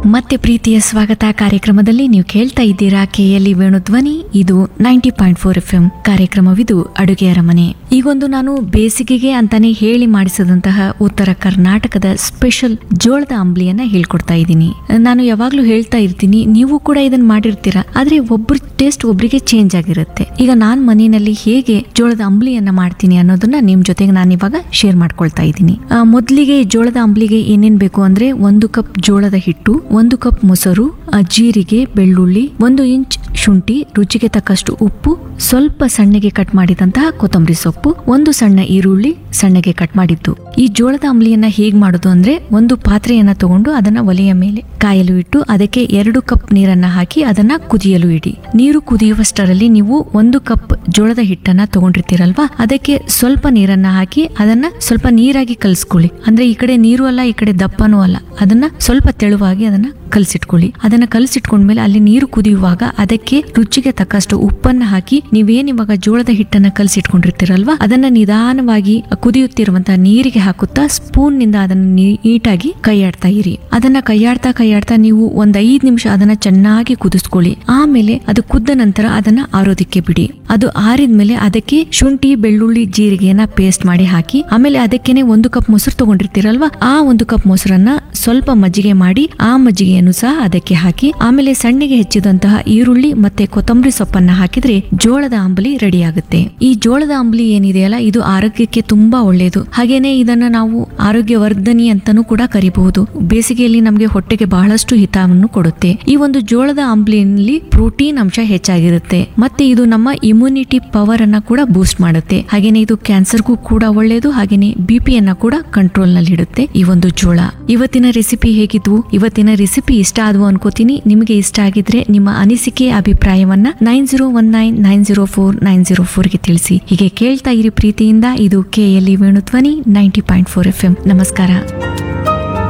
ಮತ್ತೆ ಪ್ರೀತಿಯ ಸ್ವಾಗತ ಕಾರ್ಯಕ್ರಮದಲ್ಲಿ ನೀವು ಕೇಳ್ತಾ ಇದ್ದೀರಾ ಕೆಎಲ್ಇ ವೇಣುಧ್ವನಿ ಇದು ninety point four F M ಕಾರ್ಯಕ್ರಮವಿದು ಅಡುಗೆ ಅರಮನೆ ಈಗೊಂದು ನಾನು ಬೇಸಿಗೆಗೆ ಅಂತಾನೆ ಹೇಳಿ ಮಾಡಿಸಿದಂತಹ ಉತ್ತರ ಕರ್ನಾಟಕದ ಸ್ಪೆಷಲ್ ಜೋಳದ ಅಂಬ್ಲಿಯನ್ನ ಹೇಳ್ಕೊಡ್ತಾ ಇದ್ದೀನಿ ನಾನು ಯಾವಾಗ್ಲೂ ಹೇಳ್ತಾ ಇರ್ತೀನಿ ನೀವು ಕೂಡ ಇದನ್ನ ಮಾಡಿರ್ತೀರಾ ಆದ್ರೆ ಒಬ್ರ ಟೇಸ್ಟ್ ಒಬ್ರಿಗೆ ಚೇಂಜ್ ಆಗಿರುತ್ತೆ ಈಗ ನಾನ್ ಮನೆಯಲ್ಲಿ ಹೇಗೆ ಜೋಳದ ಅಂಬ್ಲಿಯನ್ನ ಮಾಡ್ತೀನಿ ಅನ್ನೋದನ್ನ ನಿಮ್ ಜೊತೆಗೆ ನಾನು ಇವಾಗ ಶೇರ್ ಮಾಡ್ಕೊಳ್ತಾ ಇದ್ದೀನಿ ಆ, ಮೊದ್ಲಿಗೆ ಜೋಳದ ಅಂಬ್ಲಿಗೆ ಏನೇನ್ ಬೇಕು ಅಂದ್ರೆ ಒಂದು ಕಪ್ ಜೋಳದ ಹಿಟ್ಟು ಒಂದು ಕಪ್ ಮೊಸರು ಆ, ಜೀರಿಗೆ ಬೆಳ್ಳುಳ್ಳಿ ಒಂದು ಇಂಚ್ ಶುಂಠಿ ರುಚಿಗೆ ತಕ್ಕಷ್ಟು ಉಪ್ಪು ಸ್ವಲ್ಪ ಸಣ್ಣಗೆ ಕಟ್ ಮಾಡಿದಂತಹ ಕೊತ್ತಂಬರಿ ಸೊಪ್ಪು ಒಂದು ಸಣ್ಣ ಈರುಳ್ಳಿ ಸಣ್ಣಗೆ ಕಟ್ ಮಾಡಿದ್ದು ಈ ಜೋಳದ ಅಂಬ್ಲಿಯನ್ನ ಹೇಗ್ ಮಾಡೋದು ಅಂದ್ರೆ ಒಂದು ಪಾತ್ರೆಯನ್ನ ತಗೊಂಡು ಅದನ್ನ ಒಲೆಯ ಮೇಲೆ ಕಾಯಲು ಇಟ್ಟು ಅದಕ್ಕೆ ಎರಡು ಕಪ್ ನೀರನ್ನ ಹಾಕಿ ಅದನ್ನ ಕುದಿಯಲು ಇಡಿ ನೀರು ಕುದಿಯುವಷ್ಟರಲ್ಲಿ ನೀವು ಒಂದು ಕಪ್ ಜೋಳದ ಹಿಟ್ಟನ್ನ ತಗೊಂಡಿರ್ತೀರಲ್ವಾ ಅದಕ್ಕೆ ಸ್ವಲ್ಪ ನೀರನ್ನ ಹಾಕಿ ಅದನ್ನ ಸ್ವಲ್ಪ ನೀರಾಗಿ ಕಲ್ಸ್ಕೊಳ್ಳಿ ಅಂದ್ರೆ ಈ ಕಡೆ ನೀರು ಅಲ್ಲ ಈ ಕಡೆ ದಪ್ಪನೂ ಅಲ್ಲ ಅದನ್ನ ಸ್ವಲ್ಪ ತೆಳುವಾಗಿ ಅದನ್ನ ಕಲ್ಸಿಟ್ಕೊಳ್ಳಿ ಅದನ್ನ ಕಲ್ಸಿಟ್ಕೊಂಡ್ಮೇಲೆ ಅಲ್ಲಿ ನೀರು ಕುದಿಯುವಾಗ ಅದಕ್ಕೆ ರುಚಿಗೆ ತಕ್ಕಷ್ಟು ಉಪ್ಪನ್ನ ಹಾಕಿ ನೀವೇನ್ ಇವಾಗ ಜೋಳದ ಹಿಟ್ಟನ್ನ ಕಲ್ಸಿಟ್ಕೊಂಡಿರ್ತೀರಲ್ವಾ ಅದನ್ನ ನಿಧಾನವಾಗಿ ಕುದಿಯುತ್ತಿರುವಂತಹ ನೀರಿಗೆ ಹಾಕುತ್ತಾ ಸ್ಪೂನ್ ನಿಂದ ಅದನ್ನ ನೀ- ನೀಟಾಗಿ ಕೈಯಾಡ್ತಾ ಇರಿ ಅದನ್ನ ಕೈಯಾಡ್ತಾ ಕೈಯಾಡ್ತಾ ನೀವು ಒಂದ್ ಐದ್ ನಿಮಿಷ ಅದನ್ನ ಚೆನ್ನಾಗಿ ಕುದಿಸ್ಕೊಳ್ಳಿ ಆಮೇಲೆ ಅದು ಕುದ್ದ ನಂತರ ಅದನ್ನ ಆರೋದಕ್ಕೆ ಬಿಡಿ ಅದು ಆರಿದ್ಮೇಲೆ ಅದಕ್ಕೆ ಶುಂಠಿ ಬೆಳ್ಳುಳ್ಳಿ ಜೀರಿಗೆಯನ್ನ ಪೇಸ್ಟ್ ಮಾಡಿ ಹಾಕಿ ಆಮೇಲೆ ಅದಕ್ಕೇನೆ ಒಂದು ಕಪ್ ಮೊಸರು ತಗೊಂಡಿರ್ತೀರಲ್ವಾ ಆ ಒಂದು ಕಪ್ ಮೊಸರನ್ನ ಸ್ವಲ್ಪ ಮಜ್ಜಿಗೆ ಮಾಡಿ ಆ ಮಜ್ಜಿಗೆಯನ್ನು ಸಹ ಅದಕ್ಕೆ ಹಾಕಿ ಆಮೇಲೆ ಸಣ್ಣಗೆ ಹೆಚ್ಚಿದಂತಹ ಈರುಳ್ಳಿ ಮತ್ತೆ ಕೊತ್ತಂಬರಿ ಸೊಪ್ಪನ್ನ ಹಾಕಿದ್ರೆ ಜೋಳದ ಅಂಬಲಿ ರೆಡಿ ಆಗುತ್ತೆ ಈ ಜೋಳದ ಅಂಬಲಿ ಏನಿದೆಯಲ್ಲ ಇದು ಆರೋಗ್ಯಕ್ಕೆ ತುಂಬಾ ಒಳ್ಳೆಯದು ಹಾಗೇನೆ ಇದನ್ನ ನಾವು ಆರೋಗ್ಯವರ್ಧನಿ ಅಂತಾನೂ ಕೂಡ ಕರಿಬಹುದು ಬೇಸಿಗೆಯಲ್ಲಿ ನಮಗೆ ಹೊಟ್ಟೆಗೆ ಬಹಳಷ್ಟು ಹಿತವನ್ನು ಕೊಡುತ್ತೆ ಈ ಒಂದು ಜೋಳದ ಅಂಬ್ಲಿನಲ್ಲಿ ಪ್ರೋಟೀನ್ ಅಂಶ ಹೆಚ್ಚಾಗಿರುತ್ತೆ ಮತ್ತೆ ಇದು ನಮ್ಮ ಇಮ್ಯುನಿಟಿ ಪವರ್ ಅನ್ನ ಕೂಡ ಬೂಸ್ಟ್ ಮಾಡುತ್ತೆ ಹಾಗೇನೆ ಇದು ಕ್ಯಾನ್ಸರ್ಗೂ ಕೂಡ ಒಳ್ಳೆಯದು ಹಾಗೇನೆ ಬಿ ಅನ್ನ ಕೂಡ ಕಂಟ್ರೋಲ್ ನಲ್ಲಿ ಇಡುತ್ತೆ ಈ ಒಂದು ಜೋಳ ಇವತ್ತಿನ ರೆಸಿಪಿ ಹೇಗಿದ್ವು ಇವತ್ತಿನ ರೆಸಿಪಿ ಇಷ್ಟ ಆದ್ವು ಅನ್ಕೋತೀನಿ ನಿಮಗೆ ಇಷ್ಟ ಆಗಿದ್ರೆ ನಿಮ್ಮ ಅನಿಸಿಕೆ ಅಭಿಪ್ರಾಯವನ್ನ nine zero one nine nine zero four nine zero ಫೋರ್ಗೆ ತಿಳಿಸಿ ಹೀಗೆ ಕೇಳ್ತಾ ಇರಿ ಪ್ರೀತಿಯಿಂದ ಇದು K L Venudhwani ninety point four F M ನಮಸ್ಕಾರ